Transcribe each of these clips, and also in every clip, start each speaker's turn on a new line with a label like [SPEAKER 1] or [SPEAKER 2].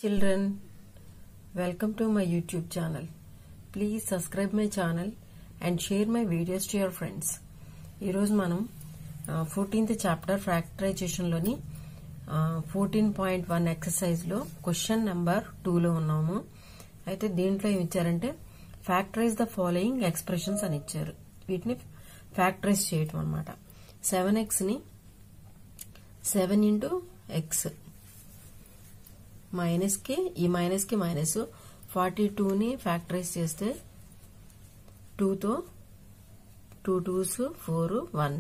[SPEAKER 1] children welcome to my youtube channel please subscribe my channel and share my videos to your friends ఈరోజు మనం fourteenth chapter ఫ్రాక్టరైజేషన్లోని fourteen point one ఎక్సర్సైజ్లో question number టూలో ఉన్నాము అయితే దీంట్లో ఏమి ఇచ్చారంటే ఫ్యాక్టరైజ్ ద ఫాలోయింగ్ ఎక్స్ప్రెషన్స్ అని ఇచ్చారు వీటిని ఫ్యాక్టరైజ్ చేయటం అనమాట సెవెన్ ఎక్స్ని సెవెన్ ఇంటూ ఎక్స్ మైనస్ కి ఈ మైనస్ కి మైనస్ ఫార్టీ టూని ఫ్యాక్టరైజ్ చేస్తే టూతో two twos four one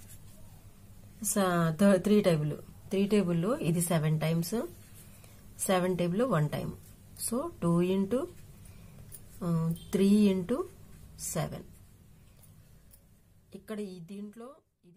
[SPEAKER 1] three table three టేబుల్లో ఇది seven times seven table one time so two into three into seven ఇక్కడ ఈ దీంట్లో ఇది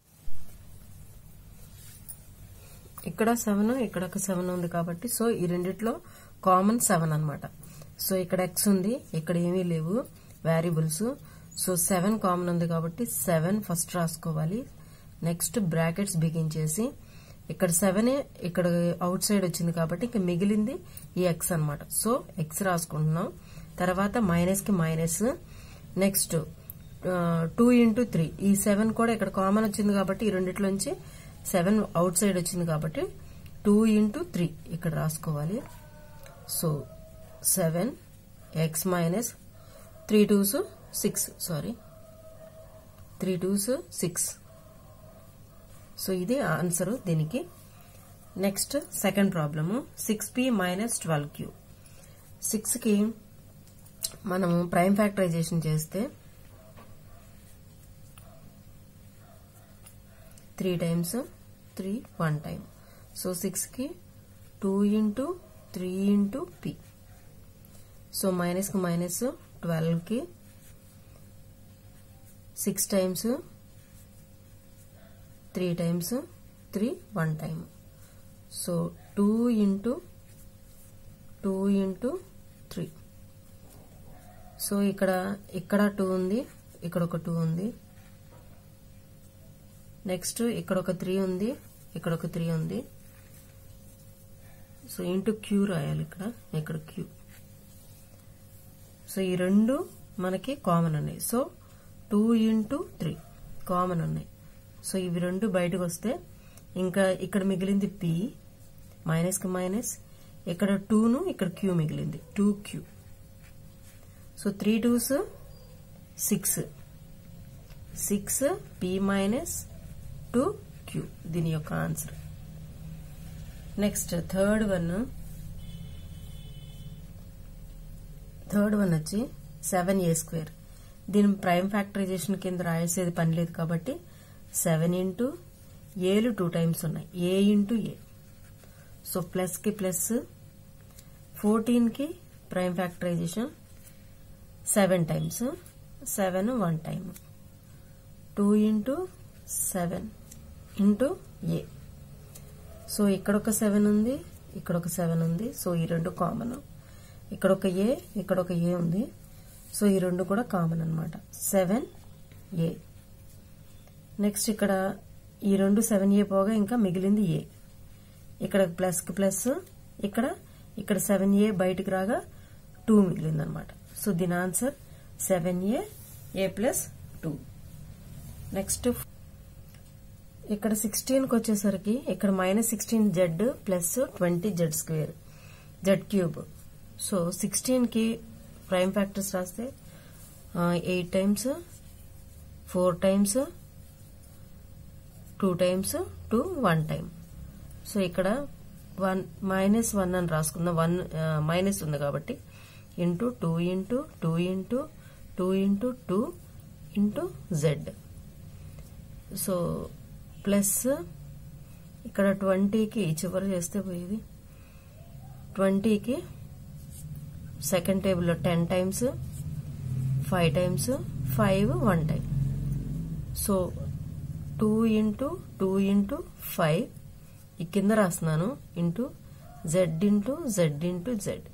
[SPEAKER 1] ఇక్కడ సెవెన్ ఇక్కడ ఒక సెవెన్ ఉంది కాబట్టి సో ఈ రెండిట్లో కామన్ సెవెన్ అనమాట సో ఇక్కడ ఎక్స్ ఉంది ఇక్కడ ఏమీ లేవు వేరియబుల్స్ సో సెవెన్ కామన్ ఉంది కాబట్టి సెవెన్ ఫస్ట్ రాసుకోవాలి నెక్స్ట్ బ్రాకెట్స్ బిగించేసి ఇక్కడ సెవెన్ ఇక్కడ అవుట్ సైడ్ వచ్చింది కాబట్టి ఇంకా మిగిలింది ఈ ఎక్స్ అనమాట సో ఎక్స్ రాసుకుంటున్నాం తర్వాత మైనస్ కి minus next two into three ఈ సెవెన్ కూడా ఇక్కడ కామన్ వచ్చింది కాబట్టి ఈ రెండిట్లోంచి సెవెన్ అవుట్ సైడ్ వచ్చింది కాబట్టి టూ ఇంటూ త్రీ ఇక్కడ రాసుకోవాలి so seven x minus three twos six sorry three twos six so ఇది ఆన్సర్ దీనికి next second problem six p minus twelve q సిక్స్కి మనము ప్రైమ్ ఫ్యాక్టరైజేషన్ చేస్తే three times three one time so సిక్స్కి two into three into p so మైనస్కి minus ట్వెల్వ్కి six times three times three one time so two into two into three so ఇక్కడ ఇక్కడ two ఉంది ఇక్కడ ఒక టూ ఉంది నెక్స్ట్ ఇక్కడ ఒక త్రీ ఉంది ఇక్కడ ఒక త్రీ ఉంది సో ఇంటూ క్యూ రాయాలి ఇక్కడ ఇక్కడ క్యూ సో ఈ రెండు మనకి కామన్ ఉన్నాయి so two into three common ఉన్నాయి సో ఇవి రెండు బయటకు వస్తే ఇంకా ఇక్కడ మిగిలింది పి మైనస్కి మైనస్ ఇక్కడ టూను ఇక్కడ క్యూ మిగిలింది two q so three twos six six p minus two q దీని యొక్క answer next third one third one వచ్చి సెవెన్ ఏ స్క్వేర్ దీని ప్రైమ్ ఫ్యాక్టరైజేషన్ కింద రాసేది పని లేదు కాబట్టి సెవెన్ ఇంటూ ఏలు టూ టైమ్స్ ఉన్నాయి ఏ ఇంటూ ఏ సో ప్లస్కి ప్లస్ ఫోర్టీన్కి prime factorisation seven times seven one time two into seven into a so ఇక్కడ ఒక సెవెన్ ఉంది ఇక్కడ ఒక సెవెన్ ఉంది సో ఈ రెండు కామన్ ఇక్కడ ఒక ఏ ఇక్కడ ఒక ఏ ఉంది సో ఈ రెండు కూడా కామన్ అనమాట సెవెన్ ఏ నెక్స్ట్ ఇక్కడ ఈ రెండు సెవెన్ ఏ పోగా ఇంకా మిగిలింది ఏ ఇక్కడ ప్లస్కి ప్లస్ ఇక్కడ ఇక్కడ సెవెన్ ఏ బయటకు రాగా టూ మిగిలింది అనమాట సో దీని answer seven a a plus two next ఇక్కడ సిక్స్టీన్కి వచ్చేసరికి ఇక్కడ minus sixteen z plus twenty z square z cube so సిక్స్టీన్కి ప్రైమ్ ఫ్యాక్టర్స్ రాస్తే eight times four times two times two one time so ఇక్కడ వన్ మైనస్ వన్ అని రాసుకుందాం one minus ఉంది కాబట్టి into two into two into two into two into z so plus ఇక్కడ ట్వంటీకి చివరి చేస్తే పోయేది ట్వంటీకి సెకండ్ టేబుల్లో ten times five times five one time so two into two into five ఈ కింద రాస్తున్నాను into z into z into z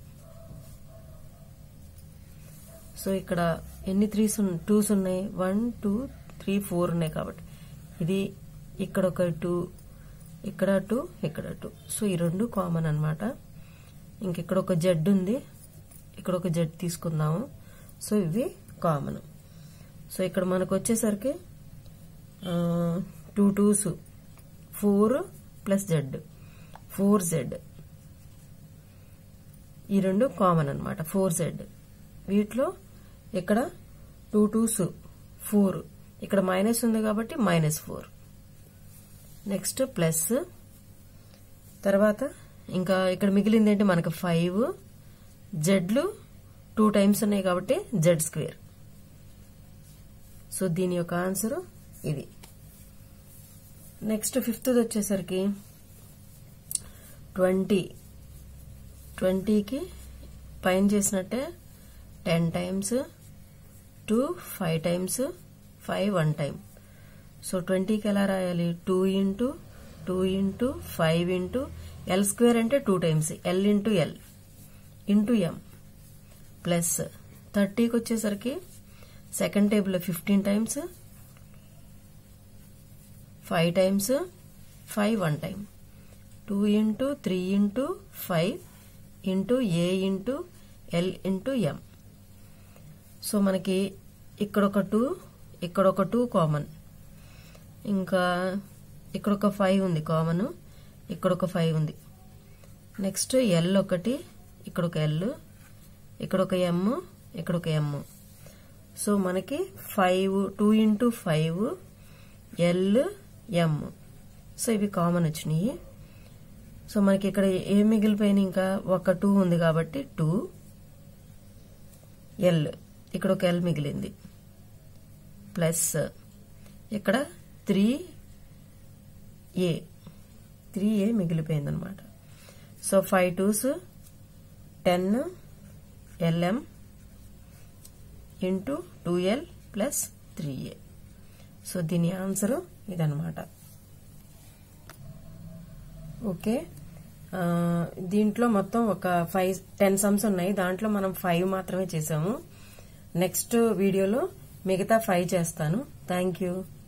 [SPEAKER 1] so ఇక్కడ ఎన్ని త్రీస్ టూస్ ఉన్నాయి వన్ టూ త్రీ ఫోర్ ఉన్నాయి కాబట్టి ఇది ఇక్కడ ఒక టూ ఇక్కడ టూ ఇక్కడ టూ సో ఈ రెండు కామన్ అనమాట ఇంక ఇక్కడ ఒక జెడ్ ఉంది ఇక్కడ ఒక జెడ్ తీసుకుందాము సో ఇవి కామన్ సో ఇక్కడ మనకు వచ్చేసరికి two twos four plus z four z ఈ రెండు కామన్ అనమాట ఫోర్ జెడ్ వీటిలో ఇక్కడ టూ టూస్ ఫోర్ ఇక్కడ మైనస్ ఉంది కాబట్టి మైనస్ ఫోర్ నెక్స్ట్ ప్లస్ తర్వాత ఇంకా ఇక్కడ మిగిలింది ఏంటి మనకు ఫైవ్ జెడ్లు టూ టైమ్స్ ఉన్నాయి కాబట్టి జెడ్ స్క్వేర్ సో దీని యొక్క ఆన్సర్ ఇది నెక్స్ట్ ఫిఫ్త్ వచ్చేసరికి ట్వంటీ ట్వంటీకి పైన చేసినట్టే ten times two five times five one time so ట్వంటీకి ఎలా రాయాలి two into two into five into l square అంటే two times l into l into m plus థర్టీకి వచ్చేసరికి సెకండ్ టేబుల్లో fifteen times five times five one time two into three into five into a into l into m so మనకి ఇక్కడ ఒక two ఇక్కడ ఒక two common ఇంకా ఇక్కడ ఒక ఫైవ్ ఉంది కామన్ ఇక్కడ ఒక ఫైవ్ ఉంది నెక్స్ట్ ఎల్ ఒకటి ఇక్కడ ఒక ఎల్ ఇక్కడ ఒక ఎమ్ ఇక్కడ ఒక ఎమ్ సో మనకి five two into five l m so ఇవి కామన్ వచ్చినాయి సో మనకి ఇక్కడ ఏం మిగిలిపోయినాయి ఇంకా ఒక టూ ఉంది కాబట్టి టూ ఎల్ ఇక్కడ ఒక ఎల్ మిగిలింది ప్లస్ ఇక్కడ త్రీ ఏ త్రీ ఏ మిగిలిపోయింది అనమాట so five twos ten LM into two l plus three a so దీని ఆన్సర్ ఇదనమాట ఓకే ఆ, దీంట్లో మొత్తం ఒక ఫైవ్ టెన్ సమ్స్ ఉన్నాయి దాంట్లో మనం ఫైవ్ మాత్రమే చేసాము నెక్స్ట్ వీడియోలో మిగతా ఫైవ్ చేస్తాను థ్యాంక్ యూ